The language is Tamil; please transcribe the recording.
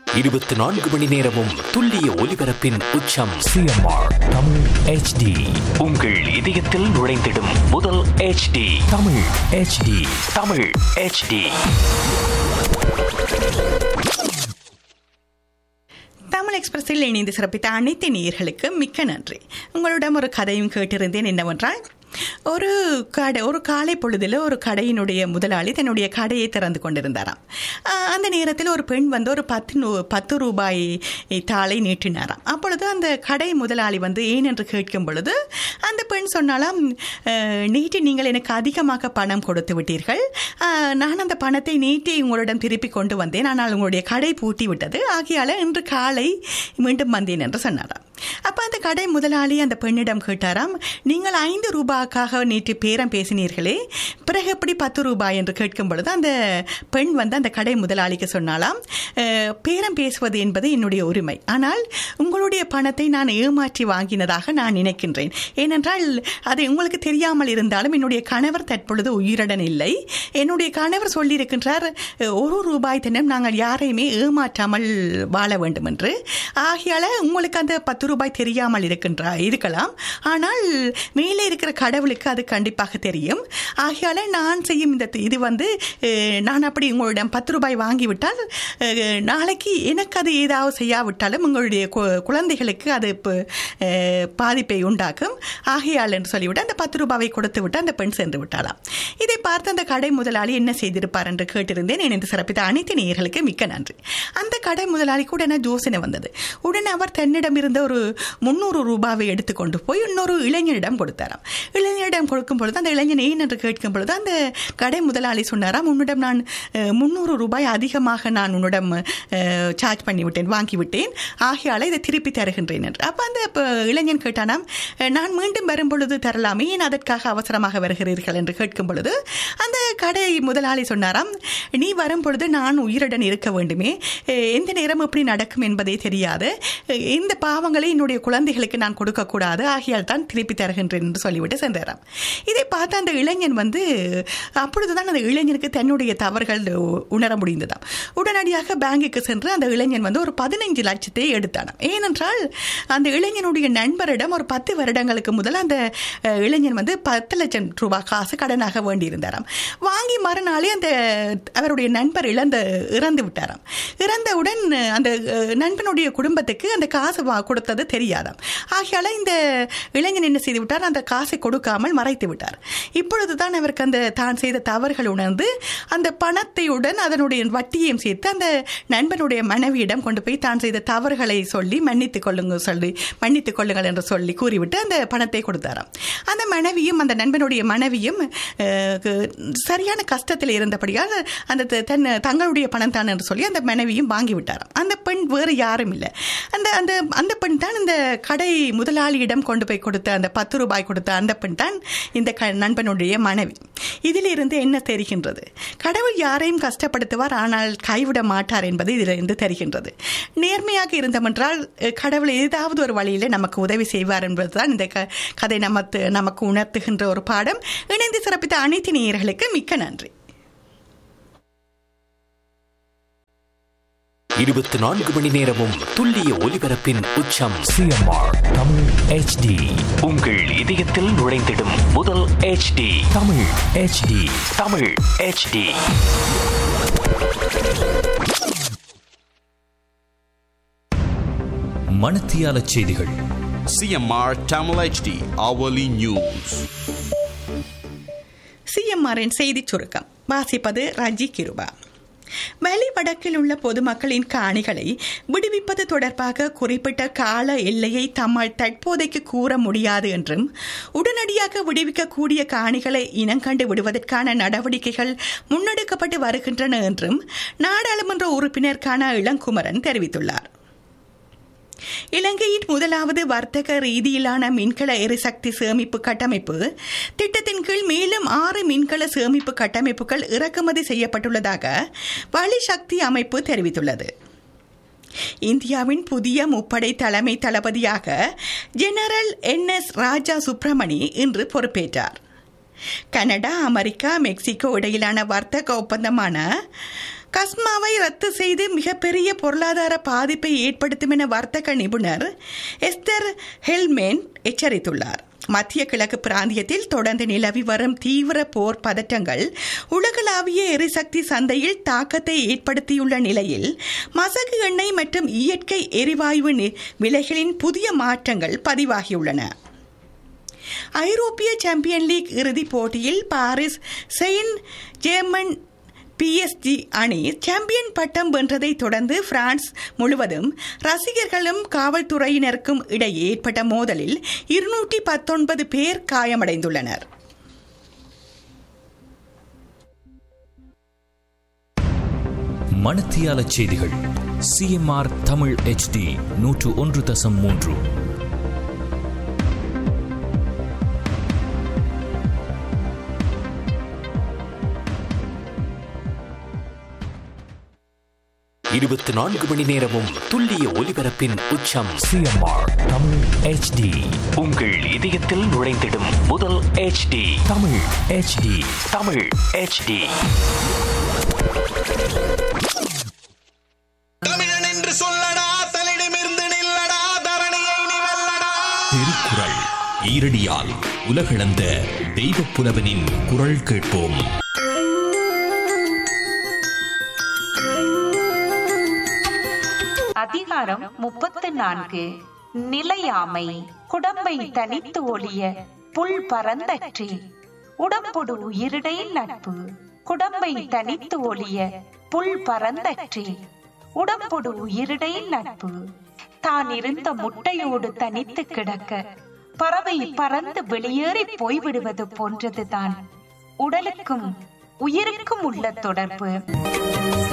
இருபத்தி நான்கு மணி நேரமும் துல்லிய ஒலிபரப்பின் உச்சம் சிஎம்ஆர் தமிழ் ஹெச்டி உங்கள் இதயத்தில் நுழைந்திடும் முதல் HD Tamil HD Tamil HD Tamil எக்ஸ்பிரஸில் இணைந்து சிறப்பித்த அனைத்து நேயர்களுக்கு மிக்க நன்றி உங்களிடம் ஒரு கதையும் கேட்டிருந்தேன் என்னவென்றால் ஒரு கடை ஒரு காலை பொழுதில் ஒரு கடையினுடைய முதலாளி தன்னுடைய கடையை திறந்து கொண்டிருந்தாராம் ஆஹ் அந்த நேரத்தில் ஒரு பெண் வந்து ஒரு பத்து நூ- பத்து ரூபாய் தாளை நீட்டினாராம் அப்பொழுது அந்த கடை முதலாளி வந்து ஏன் என்று கேட்கும் பொழுது அந்த பெண் சொன்னாலாம் "அஹ், நீட்டி நீங்கள் எனக்கு அதிகமாக பணம் கொடுத்து விட்டீர்கள் ஆஹ், நான் அந்த பணத்தை நீட்டி உங்களிடம் திருப்பி கொண்டு வந்தேன் ஆனால் உங்களுடைய கடை பூட்டி விட்டது ஆகையால இன்று காலை மீண்டும் வந்தேன் என்று சொன்னாராம் அப்போ அந்த கடை முதலாளி அந்த பெண்ணிடம் கேட்டாராம் நீங்கள் ஐந்து ரூபாய்க்காக நேற்று பேரம் பேசினீர்களே பிறகு எப்படி பத்து ரூபாய் என்று கேட்கும் பொழுது அந்த பெண் வந்து அந்த கடை முதலாளிக்கு சொன்னாலாம் "அஹ், பேரம் பேசுவது என்பது என்னுடைய உரிமை ஆனால் உங்களுடைய பணத்தை நான் ஏமாற்றி வாங்கினதாக நான் நினைக்கின்றேன் ஏனென்றால் அது உங்களுக்கு தெரியாமல் இருந்தாலும் என்னுடைய கணவர் தற்பொழுது உயிருடன் இல்லை என்னுடைய கணவர் சொல்லியிருக்கின்றார் "அஹ், ஒரு ரூபாய் தினம் நாங்கள் யாரையுமே ஏமாற்றாமல் வாழ வேண்டும் என்று ஆகையால உங்களுக்கு அந்த பத்து ரூபாய் தெரியாமல் இருக்கின்றா இருக்கலாம் ஆனால் மேலே இருக்கிற கடவுளுக்கு அது கண்டிப்பாக தெரியும் ஆகையால நான் செய்யும் இந்த இது வந்து அஹ், நான் அப்படி உங்களிடம் பத்து ரூபாய் வாங்கிவிட்டால் அஹ், நாளைக்கு எனக்கு அது ஏதாவது செய்யாவிட்டாலும் உங்களுடைய கு- குழந்தைகளுக்கு அது இப்போ, அஹ், பாதிப்பை உண்டாக்கும் ஆகையால் என்று சொல்லிவிட்டு அந்த பத்து ரூபாவை கொடுத்து விட்டு அந்த பெண் சென்று விட்டாளாம் இதை பார்த்து அந்த கடை முதலாளி என்ன செய்திருப்பார் என்று கேட்டிருந்தேன் இணைந்து சிறப்பித்த அனைத்து நேயர்களுக்கு மிக்க நன்றி அந்த கடை முதலாளி கூட என்ன யோசனை வந்தது உடனே அவர் தன்னிடம் இருந்த ஒரு முந்நூறு ரூபாவை எடுத்துக்கொண்டு போய் இன்னொரு இளைஞனிடம் கொடுத்தாராம் இளைஞனிடம் கொடுக்கும் பொழுது அந்த இளைஞன் ஏன் என்று கேட்கும் பொழுது அந்த கடை முதலாளி சொன்னாராம் உன்னிடம் நான் அஹ், முந்நூறு ரூபாய் அதிகமாக நான் உன்னிடம் அஹ், சார்ஜ் பண்ணிவிட்டேன் வாங்கிவிட்டேன் ஆகையால இதை திருப்பி தருகின்றேன் என்று அப்போ அந்த ப- இளைஞன் கேட்டானாம் "அஹ், நான் மீண்டும் வரும் பொழுது தரலாமே ஏன் அதற்காக அவசரமாக வருகிறீர்கள் என்று கேட்கும் பொழுது அந்த கடை முதலாளி சொன்னாராம் நீ வரும் பொழுது நான் உயிருடன் இருக்க வேண்டுமே அஹ், எந்த நேரம் எப்படி நடக்கும் என்பதே தெரியாது அஹ், இந்த பாவங்களை என்னுடைய குழந்தைகளுக்கு நான் கொடுக்கக்கூடாது ஆகையால் தான் திருப்பி தருகின்றேன் என்று சொல்லிவிட்டு சென்றாராம் இதை பார்த்து அந்த இளைஞன் வந்து அப்பொழுதுதான் அந்த இளைஞனுக்கு தன்னுடைய தவறுகள் உ- உணர முடிந்ததாம் உடனடியாக பேங்குக்கு சென்று அந்த இளைஞன் வந்து ஒரு பதினைஞ்சு லட்சத்தை எடுத்தானாம் ஏனென்றால் அந்த இளைஞனுடைய நண்பரிடம் ஒரு பத்து வருடங்களுக்கு முதல் அந்த அஹ், இளைஞன் வந்து பத்து லட்சம் ரூபாய் காசு கடனாக வேண்டியிருந்தாராம் வாங்கி மறுநாளே அந்த அவருடைய நண்பர் இழந்த இறந்து விட்டாராம் இறந்தவுடன் அந்த அஹ், நண்பனுடைய குடும்பத்துக்கு அந்த காசு வா- கொடுத்தது தெரியாதாம் ஆகையால இந்த இளைஞன் என்ன செய்து விட்டார் அந்த காசை கொடுக்காமல் மறைத்து விட்டார் இப்பொழுதுதான் அவருக்கு அந்த தான் செய்த தவறுகள் உணர்ந்து அந்த பணத்தையுடன் அதனுடைய வட்டியையும் சேர்த்து அந்த நண்பனுடைய மனைவியிடம் கொண்டு போய் தான் செய்த தவறுகளை சொல்லி மன்னித்துக் கொள்ளுங்க சொல்லி மன்னித்துக் கொள்ளுங்கள் என்று சொல்லி கூறிவிட்டு அந்த பணத்தை கொடுத்தாராம் அந்த மனைவியும் அந்த நண்பனுடைய மனைவியும் அஹ், கு- சரியான கஷ்டத்தில் இருந்தபடியால் அந்த த- தன் தங்களுடைய பணம் தான் என்று சொல்லி அந்த மனைவியும் வாங்கி விட்டாராம் அந்த பெண் வேறு யாரும் இல்லை அந்த அந்த அந்த பெண் தான் இந்த கடை முதலாளியிடம் கொண்டு போய் கொடுத்த அந்த பத்து ரூபாய் கொடுத்த அந்த பெண் தான் இந்த க நண்பனுடைய மனைவி இதிலிருந்து என்ன தெரிகின்றது கடவுள் யாரையும் கஷ்டப்படுத்துவார் ஆனால் கைவிட மாட்டார் என்பது இதிலிருந்து தெரிகின்றது நேர்மையாக இருந்தமென்றால் அஹ், கடவுள் ஏதாவது ஒரு வழியில் நமக்கு உதவி செய்வார் என்பதுதான் இந்த க- கதை நமக்கு நமக்கு உணர்த்துகின்ற ஒரு பாடம் இணைந்து சிறப்பித்த அனைத்து நேயர்களுக்கு மிக்க நன்றி இருபத்தி நான்கு மணி நேரமும் துல்லிய ஒலிபரப்பின் உச்சம் சிஎம்ஆர் தமிழ் ஹெச்டி உங்கள் இதயத்தில் நுழைந்திடும் முதல் HD Tamil HD Tamil HD மணத்தியால செய்திகள் CMR Tamil HD hourly news. சிஎம்ஆரின் செய்திச் சுருக்கம் வாசிப்பது ரஜி கிருபா வலி வடக்கில் உள்ள பொதுமக்களின் காணிகளை விடுவிப்பது தொடர்பாக குறிப்பிட்ட கால எல்லையை தம்மால் தற்போதைக்கு கூற முடியாது என்றும் உடனடியாக விடுவிக்கக்கூடிய காணிகளை இனங்கண்டு விடுவதற்கான நடவடிக்கைகள் முன்னெடுக்கப்பட்டு வருகின்றன என்றும் நாடாளுமன்ற உறுப்பினர் கன இளங்குமரன் தெரிவித்துள்ளார் இலங்கையின் முதலாவது வர்த்தக ரீதியிலான மின்கல எரிசக்தி சேமிப்பு கட்டமைப்பு திட்டத்தின் கீழ் மேலும் ஆறு மின்கல சேமிப்பு கட்டமைப்புகள் இறக்குமதி செய்யப்பட்டுள்ளதாக வழி சக்தி அமைப்பு தெரிவித்துள்ளது இந்தியாவின் புதிய முப்படை தலைமை தளபதியாக general N S Raja Subramani இன்று பொறுப்பேற்றார் கனடா அமெரிக்கா மெக்சிகோ இடையிலான வர்த்தக ஒப்பந்தமான கஸ்மாவை ரத்து செய்து மிகப்பெரிய பொருளாதார பாதிப்பை ஏற்படுத்தும் என வர்த்தக நிபுணர் எஸ்தர் ஹெல்மேன் எச்சரித்துள்ளார் மத்திய கிழக்கு பிராந்தியத்தில் தொடர்ந்து நிலவி வரும் தீவிர போர் பதற்றங்கள் உலகளாவிய எரிசக்தி சந்தையில் தாக்கத்தை ஏற்படுத்தியுள்ள நிலையில் மசகு எண்ணெய் மற்றும் இயற்கை எரிவாயு நி- விலைகளின் புதிய மாற்றங்கள் பதிவாகியுள்ளன ஐரோப்பிய சாம்பியன் லீக் இறுதிப் போட்டியில் பாரிஸ் செயின்ட் ஜேர்மன் பிஎஸ்ஜி அணி சாம்பியன் பட்டம் வென்றதைத் தொடர்ந்து பிரான்ஸ் முழுவதும் ரசிகர்களும் காவல்துறையினருக்கும் இடையே ஏற்பட்ட மோதலில் இருநூற்றி பத்தொன்பது பேர் காயமடைந்துள்ளனர் மணத்தியால செய்திகள் சிஎம்ஆர் தமிழ் HD நூற்று ஒன்று தசம் மூன்று இருபத்தி நான்கு மணி நேரமும் துல்லிய ஒலிபரப்பின் உச்சம் சிஎம்ஆர் தமிழ் HD உங்கள் இதயத்தில் நுழைந்திடும் முதல் HD Tamil HD Tamil HD தமிழன் என்று சொல்லடா தலிடமிருந்து நில்லடா தரணியை நீ வெல்லடா திருக்குறள் ஈரடியால் உலகளந்த தெய்வப் புலவனின் குரல் கேட்போம் அதிகாரம் முப்பத்து நான்கு நிலையாமை குடம்பை தனித்து ஒளிய புல் பரந்தற்றி உடம்பொடு உயிரிடை நட்பு குடம்பை தனித்து ஒளிய புல் பரந்தற்றி உடம்பொடு உயிரிடை நட்பு தான் இருந்த முட்டையோடு தனித்து கிடக்க பறவை பறந்து வெளியேறி போய்விடுவது போன்றதுதான் உடலுக்கும் உயிருக்கும் உள்ள தொடர்பு